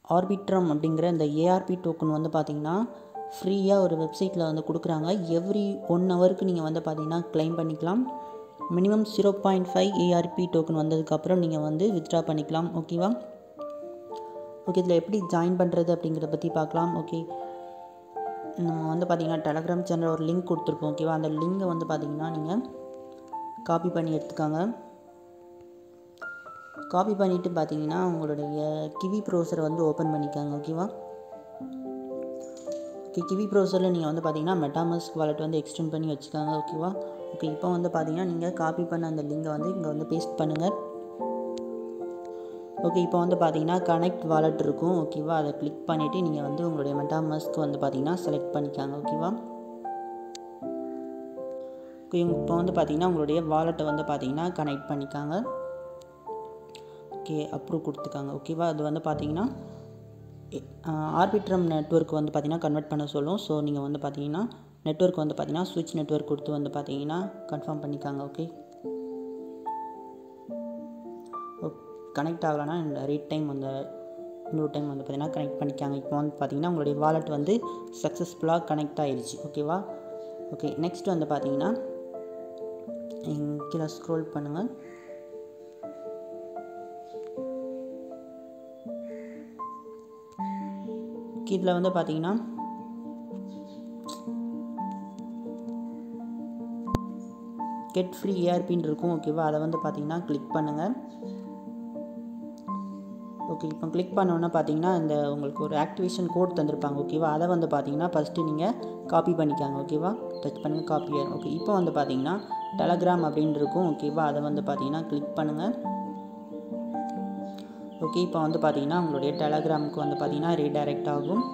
Arbitrum அப்படிங்கிற இந்த ARP token வந்து பார்த்திங்கன்னா ஃப்ரீயாக ஒரு வெப்சைட்டில் வந்து கொடுக்குறாங்க எவ்ரி ஒன் ஹவருக்கு நீங்கள் வந்து பார்த்திங்கன்னா க்ளைம் பண்ணிக்கலாம் minimum zero point five ARB token வந்ததுக்கப்புறம் நீங்கள் வந்து வித்ட்ரா பண்ணிக்கலாம் ஓகேவா ஓகே இதில் எப்படி ஜாயின் பண்ணுறது அப்படிங்கிறத பற்றி பார்க்கலாம் ஓகே நம்ம வந்து பார்த்திங்கன்னா டெலகிராம் சேனல் ஒரு லிங்க் கொடுத்துருப்போம் ஓகேவா அந்த லிங்கை வந்து பார்த்திங்கன்னா நீங்கள் காப்பி பண்ணி எடுத்துக்காங்க காப்பி பண்ணிவிட்டு பார்த்தீங்கன்னா உங்களுடைய கிவி ப்ரௌசரை வந்து ஓப்பன் பண்ணிக்காங்க ஓகேவா ஓகே கிவி ப்ரௌசரில் நீங்கள் வந்து பார்த்தீங்கன்னா மெட்டாமஸ்க் வாலெட் வந்து எக்ஸ்டெண்ட் பண்ணி வச்சுக்காங்க ஓகேவா ஓகே இப்போ வந்து பார்த்தீங்கன்னா நீங்கள் காப்பி பண்ண அந்த லிங்கை வந்து இங்கே வந்து பேஸ்ட் பண்ணுங்கள் ஓகே இப்போ வந்து பார்த்தீங்கன்னா கனெக்ட் வாலெட் இருக்கும் ஓகேவா அதை கிளிக் பண்ணிவிட்டு நீங்கள் வந்து உங்களுடைய மெட்டாமஸ்க் வந்து பார்த்தீங்கன்னா செலக்ட் பண்ணிக்காங்க ஓகேவா ஓகே இப்போ வந்து பார்த்தீங்கன்னா உங்களுடைய வாலெட்டை வந்து பார்த்தீங்கன்னா கனெக்ட் பண்ணிக்காங்க ஓகே அப்ரூவ் கொடுத்துக்காங்க ஓகேவா அது வந்து பார்த்தீங்கன்னா ஆர்பிட்ரம் நெட்ஒர்க் வந்து பார்த்தீங்கன்னா கன்வெர்ட் பண்ண சொல்லும் ஸோ நீங்கள் வந்து பார்த்தீங்கன்னா நெட்ஒர்க் வந்து பார்த்தீங்கன்னா ஸ்விட்ச் நெட்ஒர்க் கொடுத்து வந்து பார்த்தீங்கன்னா கன்ஃபார்ம் பண்ணிக்காங்க ஓகே கனெக்ட் ஆகலைன்னா இந்த ரீட் டைம் வந்து இன்னொரு டைம் வந்து பார்த்தீங்கன்னா கனெக்ட் பண்ணிக்காங்க இப்போ வந்து பார்த்தீங்கன்னா உங்களுடைய வாலெட் வந்து சக்ஸஸ்ஃபுல்லாக கனெக்ட் ஆகிடுச்சு ஓகேவா ஓகே நெக்ஸ்ட் வந்து பார்த்தீங்கன்னா கீழே ஸ்க்ரோல் பண்ணுங்கள் இதில் வந்து பார்த்தீங்கன்னா கெட் ஃப்ரீ ஏஆர்பின்னு இருக்கும் ஓகேவா அதை வந்து பார்த்தீங்கன்னா கிளிக் பண்ணுங்கள் ஓகே இப்போ கிளிக் பண்ணோன்னா பார்த்தீங்கன்னா இந்த உங்களுக்கு ஒரு ஆக்டிவேஷன் கோட் தந்திருப்பாங்க ஓகேவா அதை வந்து பார்த்தீங்கன்னா ஃபஸ்ட்டு நீங்கள் காப்பி பண்ணிக்காங்க ஓகேவா டச் பண்ணுங்கள் காப்பி ஓகே இப்போ வந்து பார்த்தீங்கன்னா டெலகிராம் அப்படின்னு இருக்கும் ஓகேவா அதை வந்து பார்த்தீங்கன்னா கிளிக் பண்ணுங்கள் ஓகே இப்போ வந்து பார்த்தீங்கன்னா உங்களுடைய டெலகிராமுக்கு வந்து பார்த்தீங்கன்னா ரீடைரக்ட் ஆகும்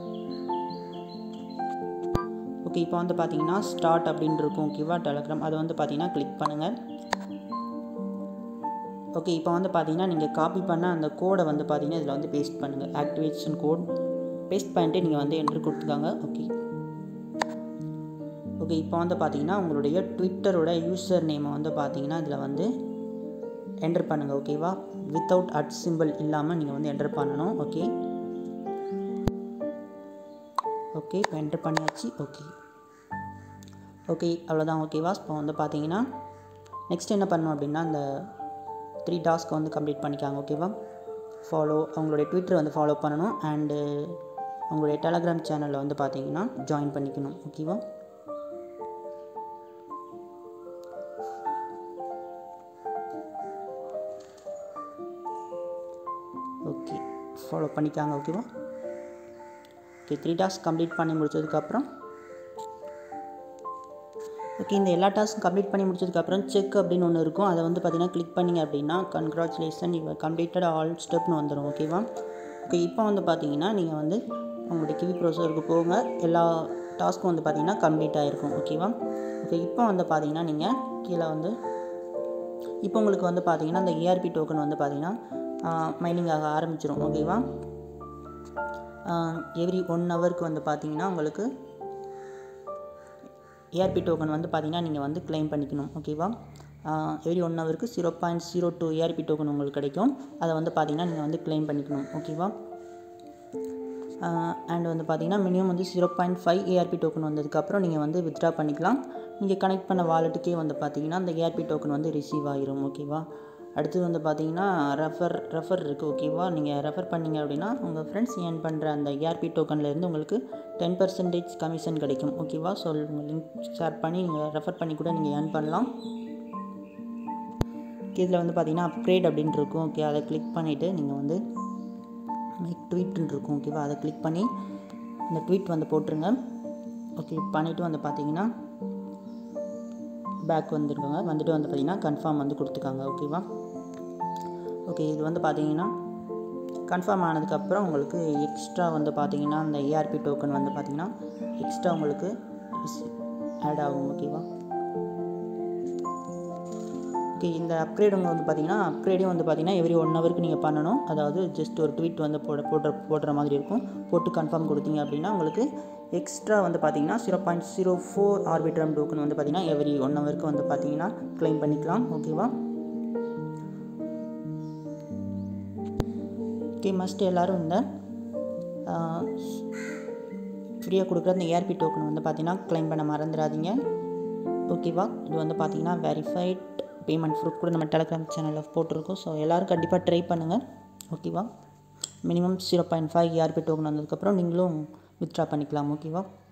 ஓகே இப்போ வந்து பார்த்தீங்கன்னா ஸ்டார்ட் அப்படின்னு இருக்கும் ஓகேவா டெலகிராம் அதை வந்து பார்த்தீங்கன்னா கிளிக் பண்ணுங்கள் ஓகே இப்போ வந்து பார்த்தீங்கன்னா நீங்கள் காப்பி பண்ண அந்த கோடை வந்து பார்த்தீங்கன்னா இதில் வந்து பேஸ்ட் பண்ணுங்கள் ஆக்டிவேஷன் கோட் பேஸ்ட் பண்ணிட்டு நீங்கள் வந்து என்ட்ரு கொடுத்துக்காங்க ஓகே ஓகே இப்போ வந்து பார்த்தீங்கன்னா உங்களுடைய ட்விட்டரோட யூசர் நேமை வந்து பார்த்தீங்கன்னா இதில் வந்து என்டர் பண்ணுங்கள் ஓகேவா வித்தவுட் அட் சிம்பிள் இல்லாமல் நீங்கள் வந்து என்டர் பண்ணணும் ஓகே ஓகே இப்போ என்டர் பண்ணியாச்சு ஓகே ஓகே அவ்வளோதான் ஓகேவா இப்போ வந்து பார்த்தீங்கன்னா நெக்ஸ்ட் என்ன பண்ணணும் அப்படின்னா அந்த த்ரீ டாஸ்க்கை வந்து கம்ப்ளீட் பண்ணிக்காங்க ஓகேவா ஃபாலோ அவங்களுடைய ட்விட்டர் வந்து ஃபாலோ பண்ணணும் அண்டு உங்களுடைய டெலகிராம் சேனலில் வந்து பார்த்தீங்கன்னா ஜாயின் பண்ணிக்கணும் ஓகேவா ஓகே ஃபாலோ பண்ணிக்காங்க ஓகேவா ஓகே த்ரீ டாஸ்க் கம்ப்ளீட் பண்ணி முடிச்சதுக்கப்புறம் ஓகே இந்த எல்லா டாஸ்க்கும் கம்ப்ளீட் பண்ணி முடிச்சதுக்கப்புறம் செக் அப்படின்னு ஒன்று இருக்கும் அதை வந்து பார்த்தீங்கன்னா கிளிக் பண்ணிங்க அப்படின்னா கங்க்ராச்சுலேஷன் இவர் கம்ப்ளீட்டட் ஆல் ஸ்டெப்னு வந்துடும் ஓகேவா ஓகே இப்போ வந்து பார்த்தீங்கன்னா நீங்கள் வந்து உங்களுடைய கிவி ப்ரௌசருக்கு போங்க எல்லா டாஸ்க்கும் வந்து பார்த்தீங்கன்னா கம்ப்ளீட் ஆகிருக்கும் ஓகேவா ஓகே இப்போ வந்து பார்த்தீங்கன்னா நீங்கள் கீழே வந்து இப்போ உங்களுக்கு வந்து பார்த்தீங்கன்னா இந்த ஏஆர்பி டோக்கன் வந்து பார்த்தீங்கன்னா மைனிங் ஆக ஆரம்பிச்சிடும் ஓகேவா எவ்ரி ஒன் ஹவருக்கு வந்து பார்த்தீங்கன்னா உங்களுக்கு ஏஆர்பி டோக்கன் வந்து பார்த்தீங்கன்னா நீங்கள் வந்து கிளைம் பண்ணிக்கணும் ஓகேவா எவ்ரி ஒன் ஹவருக்கு zero point zero two ARB token உங்களுக்கு கிடைக்கும் அதை வந்து பார்த்தீங்கன்னா நீங்கள் வந்து கிளைம் பண்ணிக்கணும் ஓகேவா அண்ட் வந்து பார்த்தீங்கன்னா மினிமம் வந்து zero point five ARB token வந்ததுக்கப்புறம் நீங்கள் வந்து வித்ட்ரா பண்ணிக்கலாம் நீங்கள் கனெக்ட் பண்ண வாலெட்டுக்கே வந்து பார்த்தீங்கன்னா அந்த ஏஆர்பி டோக்கன் வந்து ரிசீவ் ஆகிரும் ஓகேவா அடுத்து வந்து பார்த்தீங்கன்னா ரெஃபர் ரெஃபர் இருக்குது ஓகேவா நீங்கள் ரெஃபர் பண்ணிங்க அப்படின்னா உங்கள் ஃப்ரெண்ட்ஸ் ஏர்ன் பண்ணுற அந்த ஏஆர்பி டோக்கன்லேருந்து உங்களுக்கு டென் பர்சன்டேஜ் கமிஷன் கிடைக்கும் ஓகேவா ஸோ உங்கள் லிங்க் ஷேர் பண்ணி நீங்கள் ரெஃபர் பண்ணி கூட நீங்கள் ஏர்ன் பண்ணலாம் இதில் வந்து பார்த்தீங்கன்னா அப்கிரேட் அப்படின்ட்டு இருக்கும் ஓகே அதை கிளிக் பண்ணிவிட்டு நீங்கள் வந்து மேக் ட்வீட்னு இருக்கும் ஓகேவா அதை கிளிக் பண்ணி இந்த ட்வீட் வந்து போட்டுருங்க ஓகே பண்ணிவிட்டு வந்து பார்த்தீங்கன்னா பேக் வந்துருக்கோங்க வந்துட்டு வந்து பார்த்தீங்கன்னா கன்ஃபார்ம் வந்து கொடுத்துக்காங்க ஓகேவா ஓகே இது வந்து பார்த்தீங்கன்னா கன்ஃபார்ம் ஆனதுக்கப்புறம் உங்களுக்கு எக்ஸ்ட்ரா வந்து பார்த்தீங்கன்னா அந்த ஏஆர்பி டோக்கன் வந்து பார்த்தீங்கன்னா எக்ஸ்ட்ரா உங்களுக்கு ஆட் ஆகும் ஓகேவா ஓகே இந்த அப்கிரேடுங்க வந்து பார்த்தீங்கன்னா அப்கிரேடையும் வந்து பார்த்தீங்கன்னா எவ்ரி ஒன் ஹவருக்கு நீங்கள் பண்ணணும் அதாவது ஜஸ்ட் ஒரு ட்வீட் வந்து போட போடுற போடுற மாதிரி இருக்கும் போட்டு கன்ஃபார்ம் கொடுத்தீங்க அப்படின்னா உங்களுக்கு எக்ஸ்ட்ரா வந்து பார்த்தீங்கன்னா zero point zero four Arbitrum token வந்து பார்த்தீங்கன்னா எவ்ரி ஒன் ஹவருக்கு வந்து பார்த்தீங்கன்னா க்ளைம் பண்ணிக்கலாம் ஓகேவா ஓகே மஸ்ட் எல்லோரும் இந்த ஃப்ரீயாக கொடுக்குற அந்த ஏஆர்பி டோக்கன் வந்து பார்த்தீங்கன்னா க்ளைம் பண்ண மறந்துடாதீங்க ஓகேவா இது வந்து பார்த்தீங்கன்னா வெரிஃபைட் பேமெண்ட் ப்ரூஃப் கூட நம்ம டெலகிராம் சேனலில் போட்டிருக்கோம் ஸோ எல்லோரும் கண்டிப்பாக ட்ரை பண்ணுங்கள் ஓகேவா minimum zero point five ARB token வந்ததுக்கப்புறம் நீங்களும் வித்ட்ரா பண்ணிக்கலாம் ஓகேவா